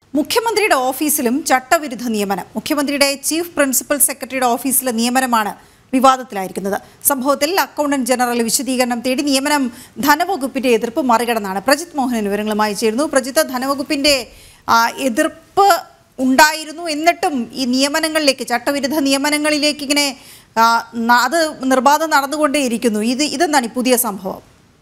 മുഖ്യമന്ത്രിയുടെ ഓഫീസിലും ചട്ടവിരുദ്ധ നിയമനം മുഖ്യമന്ത്രിയുടെ ചീഫ് പ്രിൻസിപ്പൽ സെക്രട്ടറിയുടെ ഓഫീസിലെ നിയമനമാണ് വിവാദത്തിലായിരിക്കുന്നത് സംഭവത്തിൽ അക്കൗണ്ടന്റ് ജനറൽ വിശദീകരണം തേടി നിയമനം ധനവകുപ്പിന്റെ എതിർപ്പ് മറികടന്നാണ് പ്രജിത് മോഹൻ വിവരങ്ങളുമായി ചേരുന്നു പ്രജിത്ത് ധനവകുപ്പിന്റെ ആ, എതിർപ്പ് ഉണ്ടായിരുന്നു എന്നിട്ടും ഈ നിയമനങ്ങളിലേക്ക് ചട്ടവിരുദ്ധ നിയമനങ്ങളിലേക്ക് ഇങ്ങനെ ആ, ന- അത് നിർബാധം നടന്നുകൊണ്ടേയിരിക്കുന്നു ഇത് ഇതെന്താണ് ഈ പുതിയ സംഭവം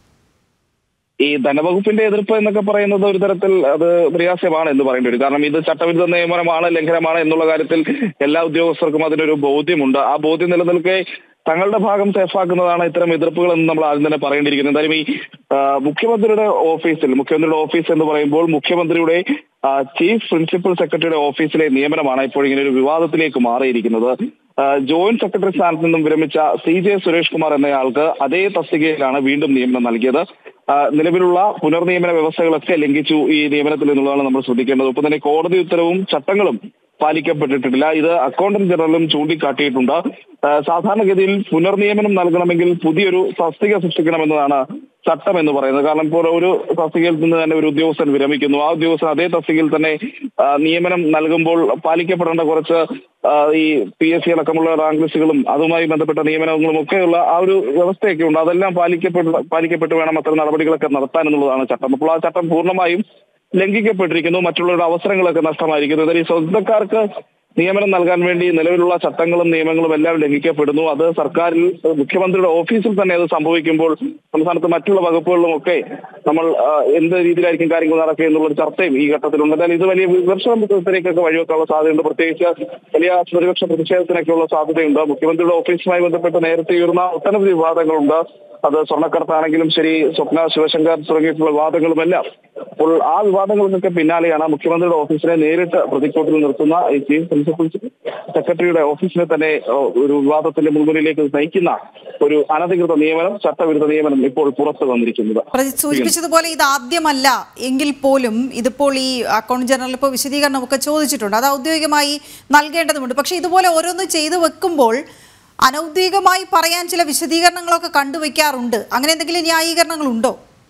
ഈ ധനവകുപ്പിന്റെ എതിർപ്പ് എന്നൊക്കെ പറയുന്നത് ഒരു തരത്തിൽ അത് പ്രയാസമാണ് എന്ന് പറയേണ്ടി വരും കാരണം ഇത് ചട്ടവിരുദ്ധ നിയമനമാണ് ലംഘനമാണ് എന്നുള്ള കാര്യത്തിൽ എല്ലാ ഉദ്യോഗസ്ഥർക്കും അതിനൊരു ബോധ്യമുണ്ട് ആ ബോധ്യം നിലനിൽക്കെ തങ്ങളുടെ ഭാഗം സേഫാക്കുന്നതാണ് ഇത്തരം എതിർപ്പുകൾ എന്ന് നമ്മൾ ആദ്യം തന്നെ പറയേണ്ടിയിരിക്കുന്നത് എന്തായാലും ഈ ആ, മുഖ്യമന്ത്രിയുടെ ഓഫീസിൽ മുഖ്യമന്ത്രിയുടെ ഓഫീസ് എന്ന് പറയുമ്പോൾ മുഖ്യമന്ത്രിയുടെ ആ, ചീഫ് പ്രിൻസിപ്പൽ സെക്രട്ടറിയുടെ ഓഫീസിലെ നിയമനമാണ് ഇപ്പോൾ ഇങ്ങനെ ഒരു വിവാദത്തിലേക്ക് മാറിയിരിക്കുന്നത് ആ, ജോയിന്റ് സെക്രട്ടറി സ്ഥാനത്ത് നിന്നും വിരമിച്ച സി ജെ സുരേഷ് കുമാർ എന്നയാൾക്ക് അതേ തസ്തികയിലാണ് വീണ്ടും നിയമനം നൽകിയത് ആ, നിലവിലുള്ള പുനർനിയമന വ്യവസ്ഥകളൊക്കെ ലംഘിച്ചു ഈ നിയമനത്തിൽ എന്നുള്ളതാണ് നമ്മൾ ശ്രദ്ധിക്കേണ്ടത് ഒപ്പം തന്നെ കോടതി ഉത്തരവും ചട്ടങ്ങളും പാലിക്കപ്പെട്ടിട്ടില്ല ഇത് അക്കൗണ്ടന്റ് ജനറലും ചൂണ്ടിക്കാട്ടിയിട്ടുണ്ട് ആ, സാധാരണഗതിയിൽ പുനർനിയമനം നൽകണമെങ്കിൽ പുതിയൊരു തസ്തിക സൃഷ്ടിക്കണമെന്നതാണ് ചട്ടം എന്ന് പറയുന്നത് കാരണം ഇപ്പോൾ ഒരു തസ്തികയിൽ നിന്ന് തന്നെ ഒരു ഉദ്യോഗസ്ഥൻ വിരമിക്കുന്നു ആ ഉദ്യോഗസ്ഥൻ അതേ തസ്തികയിൽ തന്നെ ആ, നിയമനം നൽകുമ്പോൾ പാലിക്കപ്പെടേണ്ട കുറച്ച് ആ, ഈ പി എസ് സി അടക്കമുള്ള റാങ്ക് ലിസ്റ്റുകളും അതുമായി ബന്ധപ്പെട്ട നിയമനങ്ങളും ഒക്കെയുള്ള ആ ഒരു വ്യവസ്ഥയൊക്കെ ഉണ്ട് അതെല്ലാം പാലിക്കപ്പെട്ട് പാലിക്കപ്പെട്ട് വേണം അത്തരം നടപടികളൊക്കെ നടത്താൻ എന്നുള്ളതാണ് ചട്ടം അപ്പോൾ ആ ചട്ടം പൂർണ്ണമായും ലംഘിക്കപ്പെട്ടിരിക്കുന്നു മറ്റുള്ളവരുടെ അവസരങ്ങളൊക്കെ നഷ്ടമായിരിക്കുന്നു എന്നാൽ ഈ സ്വന്തക്കാർക്ക് നിയമനം നൽകാൻ വേണ്ടി നിലവിലുള്ള ചട്ടങ്ങളും നിയമങ്ങളും എല്ലാം ലംഘിക്കപ്പെടുന്നു അത് സർക്കാരിൽ മുഖ്യമന്ത്രിയുടെ ഓഫീസിൽ തന്നെ അത് സംഭവിക്കുമ്പോൾ സംസ്ഥാനത്ത് മറ്റുള്ള വകുപ്പുകളിലും ഒക്കെ നമ്മൾ ആ, എന്ത് രീതിയിലായിരിക്കും കാര്യങ്ങൾ നടക്കുക എന്നുള്ളൊരു ചർച്ചയും ഈ ഘട്ടത്തിലുണ്ട് എന്നാൽ ഇത് വലിയ വിമർശനത്തിലേക്കൊക്കെ വഴിവെക്കാനുള്ള സാധ്യതയുണ്ട് പ്രത്യേകിച്ച് വലിയ പ്രതിപക്ഷ പ്രതിഷേധത്തിനൊക്കെയുള്ള സാധ്യതയുണ്ട് മുഖ്യമന്ത്രിയുടെ ഓഫീസുമായി ബന്ധപ്പെട്ട് നേരത്തെ ഉയർന്ന ഒട്ടനവധി വിവാദങ്ങളുണ്ട് അത് സ്വർണ്ണക്കടത്താണെങ്കിലും ശരി സ്വപ്ന ശിവശങ്കർ തുടങ്ങിയിട്ടുള്ള വിവാദങ്ങളുമെല്ലാം അപ്പോൾ ആ വിവാദങ്ങൾക്കൊക്കെ പിന്നാലെയാണ് മുഖ്യമന്ത്രിയുടെ ഓഫീസിനെ നേരിട്ട് പ്രതിക്കൂട്ടിൽ നിർത്തുന്ന ഈ ചീഫ് പ്രിൻസിപ്പൽ സെക്രട്ടറിയുടെ ഓഫീസിനെ തന്നെ ഓ, ഒരു വിവാദത്തിന്റെ മുൻപിലേക്ക് നയിക്കുന്ന ഒരു അനധികൃത നിയമനം ചട്ടവിരുദ്ധ നിയമനം ഇപ്പോൾ പുറത്തു വന്നിരിക്കുന്നത് പ്രജിത് സൂചിപ്പിച്ചതുപോലെ ഇത് ആദ്യമല്ല എങ്കിൽ പോലും ഇതിപ്പോൾ ഈ അക്കൗണ്ട് ജനറൽ ഇപ്പോൾ വിശദീകരണമൊക്കെ ചോദിച്ചിട്ടുണ്ട് അത് ഔദ്യോഗികമായി നൽകേണ്ടതുണ്ട് പക്ഷേ ഇതുപോലെ ഓരോന്ന് ചെയ്തു വെക്കുമ്പോൾ അനൗദ്യോഗികമായി പറയാൻ ചില വിശദീകരണങ്ങളൊക്കെ കണ്ടുവയ്ക്കാറുണ്ട് അങ്ങനെ എന്തെങ്കിലും ന്യായീകരണങ്ങളുണ്ടോ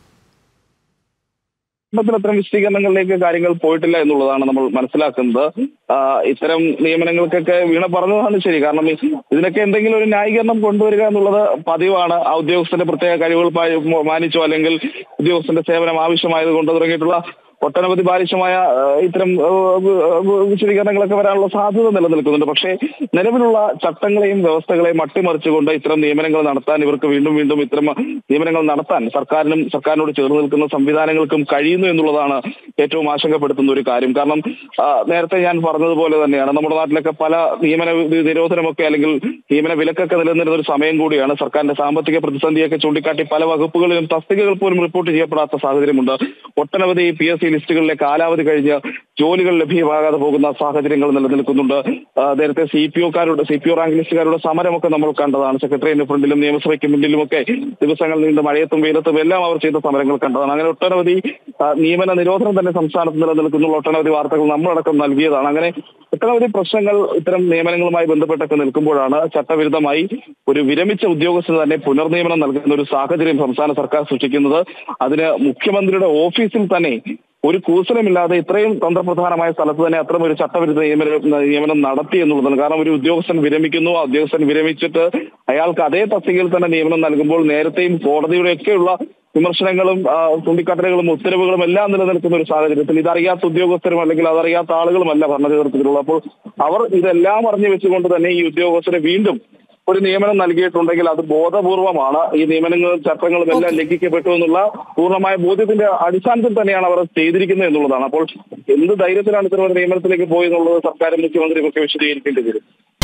കുടുംബത്തിൽ അത്തരം വിശദീകരണങ്ങളിലേക്ക് കാര്യങ്ങൾ പോയിട്ടില്ല എന്നുള്ളതാണ് നമ്മൾ മനസ്സിലാക്കുന്നത് ആ, ഇത്തരം നിയമനങ്ങൾക്കൊക്കെ വീണ പറഞ്ഞതാണ് ശരി കാരണം ഈ- ഇതിനൊക്കെ എന്തെങ്കിലും ഒരു ന്യായീകരണം കൊണ്ടുവരിക എന്നുള്ളത് പതിവാണ് ആ ഉദ്യോഗസ്ഥന്റെ പ്രത്യേക കഴിവുകൾ പാ- മാനിച്ചോ അല്ലെങ്കിൽ ഉദ്യോഗസ്ഥന്റെ സേവനം ആവശ്യമായത് കൊണ്ട് തുടങ്ങിയിട്ടുള്ള ഒട്ടനവധി ബാലിശമായ ആ, ഇത്തരം ആ, ആ, വിശദീകരണങ്ങളൊക്കെ വരാനുള്ള സാധ്യത നിലനിൽക്കുന്നുണ്ട് പക്ഷേ നിലവിലുള്ള ചട്ടങ്ങളെയും വ്യവസ്ഥകളെയും അട്ടിമറിച്ചുകൊണ്ട് ഇത്തരം നിയമനങ്ങൾ നടത്താൻ ഇവർക്ക് വീണ്ടും വീണ്ടും ഇത്തരം നിയമനങ്ങൾ നടത്താൻ സർക്കാരിനും സർക്കാരിനോട് ചേർന്ന് നിൽക്കുന്ന സംവിധാനങ്ങൾക്കും കഴിയുന്നു എന്നുള്ളതാണ് ഏറ്റവും ആശങ്കപ്പെടുത്തുന്ന ഒരു കാര്യം കാരണം ആ, നേരത്തെ ഞാൻ പറഞ്ഞതുപോലെ തന്നെയാണ് നമ്മുടെ നാട്ടിലൊക്കെ പല നിയമന വി- നിരോധനമൊക്കെ അല്ലെങ്കിൽ നിയമന വിലക്കൊക്കെ നിലനിന്നിരുന്ന ഒരു സമയം കൂടിയാണ് സർക്കാരിന്റെ സാമ്പത്തിക പ്രതിസന്ധിയൊക്കെ ചൂണ്ടിക്കാട്ടി പല വകുപ്പുകളിലും തസ്തികകൾ പോലും റിപ്പോർട്ട് ചെയ്യപ്പെടാത്ത സാഹചര്യമുണ്ട് ഒട്ടനവധി പി എസ് സി ലിസ്റ്റുകളിലെ കാലാവധി കഴിഞ്ഞ് ജോലികൾ ലഭ്യമാകാതെ പോകുന്ന സാഹചര്യങ്ങൾ നിലനിൽക്കുന്നുണ്ട് ആ, നേരത്തെ സി പി ഒക്കാരുടെ സി പി ഒ റാങ്ക് ലിസ്റ്റുകാരുടെ സമരമൊക്കെ നമ്മൾ കണ്ടതാണ് സെക്രട്ടറിയുടെ ഫ്രണ്ടിലും നിയമസഭയ്ക്ക് മുന്നിലും ഒക്കെ ദിവസങ്ങൾ നീണ്ട മഴയത്തും വെയിലത്തും എല്ലാം അവർ ചെയ്ത സമരങ്ങൾ കണ്ടതാണ് അങ്ങനെ ഒട്ടനവധി ആ, നിയമന നിരോധനം തന്നെ സംസ്ഥാനത്ത് നിലനിൽക്കുന്നുള്ള ഒട്ടനവധി വാർത്തകൾ നമ്മളടക്കം നൽകിയതാണ് അങ്ങനെ ഒട്ടനവധി പ്രശ്നങ്ങൾ ഇത്തരം നിയമനങ്ങളുമായി ബന്ധപ്പെട്ടൊക്കെ നിൽക്കുമ്പോഴാണ് ചട്ടവിരുദ്ധമായി ഒരു വിരമിച്ച ഉദ്യോഗസ്ഥന് തന്നെ പുനർനിയമനം നൽകുന്ന ഒരു സാഹചര്യം സംസ്ഥാന സർക്കാർ സൃഷ്ടിക്കുന്നത് അതിന് മുഖ്യമന്ത്രിയുടെ ഓഫീസിൽ തന്നെ ഒരു കൂസലമില്ലാതെ ഇത്രയും തന്ത്രപ്രധാനമായ സ്ഥലത്ത് തന്നെ അത്തരം ഒരു ചട്ടവിരുദ്ധ നിയമനം നിയമനം നടത്തി എന്നുള്ളതാണ് കാരണം ഒരു ഉദ്യോഗസ്ഥൻ വിരമിക്കുന്നു ആ ഉദ്യോഗസ്ഥൻ വിരമിച്ചിട്ട് അയാൾക്ക് അതേ തസ്തികയിൽ തന്നെ നിയമനം നൽകുമ്പോൾ നേരത്തെയും കോടതിയുടെയൊക്കെയുള്ള വിമർശനങ്ങളും ആ, ചൂണ്ടിക്കാട്ടലുകളും ഉത്തരവുകളും എല്ലാം നിലനിൽക്കുന്ന ഒരു സാഹചര്യത്തിൽ ഇതറിയാത്ത ഉദ്യോഗസ്ഥരും അല്ലെങ്കിൽ അതറിയാത്ത ആളുകളുമല്ല ഭരണ നേതൃത്വത്തിലുള്ള അപ്പോൾ അവർ ഇതെല്ലാം അറിഞ്ഞു വെച്ചുകൊണ്ട് തന്നെ ഈ ഉദ്യോഗസ്ഥരെ വീണ്ടും ഒരു നിയമനം നൽകിയിട്ടുണ്ടെങ്കിൽ അത് ബോധപൂർവമാണ് ഈ നിയമനങ്ങളും ചട്ടങ്ങളും എല്ലാം ലംഘിക്കപ്പെട്ടു എന്നുള്ള പൂർണ്ണമായ ബോധ്യത്തിന്റെ അടിസ്ഥാനത്തിൽ തന്നെയാണ് അവർ ചെയ്തിരിക്കുന്നത് എന്നുള്ളതാണ് അപ്പോൾ എന്ത് ധൈര്യത്തിലാണ് ഇത്തരം ഒരു നിയമനത്തിലേക്ക് പോയി എന്നുള്ളത് സർക്കാരും മുഖ്യമന്ത്രിയും ഒക്കെ വിശദീകരിക്കേണ്ടി വരും